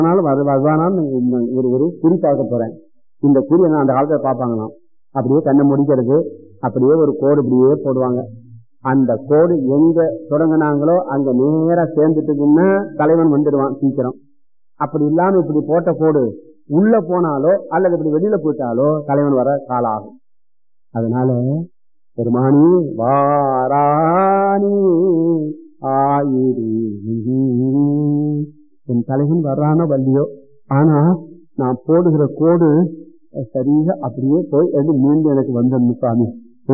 ஆனாலும் வரு வருவானான்னு இந்த ஒரு ஒரு குறி பார்க்க போறேன் இந்த குறி என்ன அந்த காலத்துல பார்ப்பாங்களாம் அப்படியே கண்ணை முடிக்கிறது அப்படியே ஒரு கோடு இப்படியே போடுவாங்க அந்த கோடு எங்க தொடங்கினாங்களோ அங்க நேரா சேர்ந்துட்டுக்குன்னா தலைவன் வந்துடுவான் சீக்கிரம் அப்படி இல்லாம இப்படி போட்ட கோடு உள்ள போனாலோ அல்லது இப்படி வெளியில போயிட்டாலோ தலைவன் வர காலம் ஆகும் அதனால பெருமானி வாராணி ஆயிரி என் தலைவன் வர்றானோ வள்ளியோ ஆனா நான் போடுகிற கோடு சரியா அப்படியே போய் அது மீண்டும் எனக்கு வந்துடணும் சாமி